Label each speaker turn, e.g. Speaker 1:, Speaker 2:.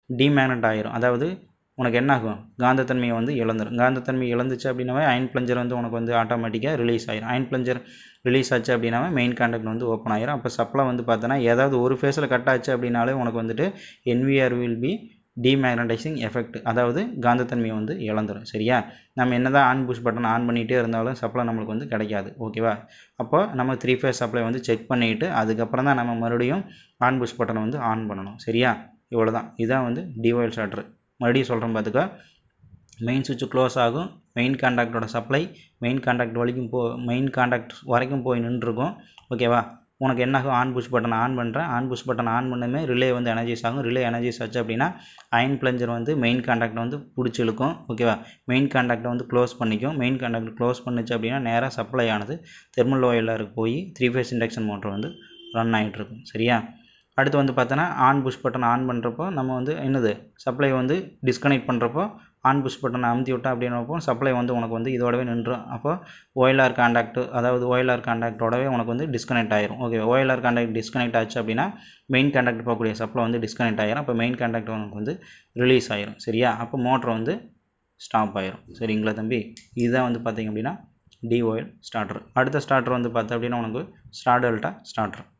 Speaker 1: டிமேக்னட் ஆயிரும் அதாவது உனக்கு என்ன ஆகும் காந்தத்தன்மையை வந்து இழந்துரும் காந்தத்தன்மை இழந்துச்சு அப்படின்னாவே அயன் பிளஞ்சர் வந்து உனக்கு வந்து ஆட்டோமேட்டிக்காக ரிலீஸ் ஆயிரும் அயன் பிளஞ்சர் ரிலீஸ் ஆச்சு அப்படின்னாவே மெயின் காண்டாக்ட் வந்து ஓப்பன் ஆயிரும் அப்போ சப்ளை வந்து பார்த்தோன்னா ஏதாவது ஒரு ஃபேஸில் கட் ஆச்சு அப்படின்னாலே உனக்கு வந்துட்டு NVR will be demagnetising effect அதாவது காந்தத்தன்மையை வந்து இழந்துரும் சரியா நம்ம என்ன தான் ஆன் புஷ் பட்டன் ஆன் பண்ணிகிட்டே இருந்தாலும் சப்ளை நம்மளுக்கு வந்து கிடைக்காது ஓகேவா அப்போ நம்ம த்ரீ ஃபேஸ் சப்ளை வந்து செக் பண்ணிவிட்டு அதுக்கப்புறம் தான் நம்ம மறுபடியும் ஆன் புஷ் பட்டனை வந்து ஆன் பண்ணணும் சரியா இவ்வளோ தான் இதுதான் வந்து டிவைல் ஷாட்ரு மறுபடியும் சொல்கிறேன் பார்த்துக்கோ மெயின் சுவிட்ச் க்ளோஸ் ஆகும் மெயின் காண்டாக்டோட சப்ளை மெயின் காண்டாக்ட் வரைக்கும் போ மெயின் காண்டாக்ட் வரைக்கும் போய் நின்றுருக்கும் ஓகேவா உனக்கு என்ன ஆகும் ஆன் புஷ் பட்டன் ஆன் பண்ணுறேன் ஆன் புஷ் பட்டன் ஆன் பண்ணமே ரிலே வந்து எனர்ஜைஸ் ஆகும் ரிலே எனர்ஜைஸ் ஆச்சு அப்படின்னா அயன் பிளஞ்சர் வந்து மெயின் காண்டாக்டை வந்து பிடிச்சி இழுக்கும் ஓகேவா மெயின் காண்டாக்டை வந்து க்ளோஸ் பண்ணிக்கும் மெயின் காண்டாக்ட் க்ளோஸ் பண்ணுச்சு அப்படின்னா நேராக சப்ளை ஆனது தெர்மல் ஓயிலருக்கு போய் த்ரீ ஃபேஸ் இண்டக்ஷன் மோட்டர் வந்து ரன் ஆகிட்டு இருக்கும் சரியா அடுத்து வந்து பார்த்தோன்னா ஆன் புஷ் பட்டன் ஆன் பண்ணுறப்போ நம்ம வந்து என்னது சப்ளை வந்து டிஸ்கனெக்ட் பண்ணுறப்போ ஆன் புஷ் பட்டனை அமுத்தி விட்டா அப்படின்னப்போ சப்ளை வந்து உனக்கு வந்து இதோடவே நின்றும் அப்போ ஓஎல்ஆர் காண்டாக்ட் அதாவது ஓஎல்ஆர் காண்டாக்டோடவே உனக்கு வந்து டிஸ்கனெக்ட் ஆயிரும் ஓகே ஓஎல்ஆர் காண்டாக்ட் டிஸ்கனெக்ட் ஆச்சு அப்படின்னா மெயின் காண்டாக்ட் போகக்கூடிய சப்ளை வந்து டிஸ்கனெக்ட் ஆயிரும் அப்போ மெயின் காண்டாக்ட் உனக்கு வந்து ரிலீஸ் ஆயிரும் சரியா அப்போ மோட்டர் வந்து ஸ்டாப் ஆயிரும் சரிங்களா தம்பி இதுதான் வந்து பார்த்தீங்க அப்படின்னா டிஓஎல் ஸ்டார்டர் அடுத்த ஸ்டார்டர் வந்து பார்த்தா அப்படின்னா உனக்கு ஸ்டார் டெல்டா ஸ்டார்டர்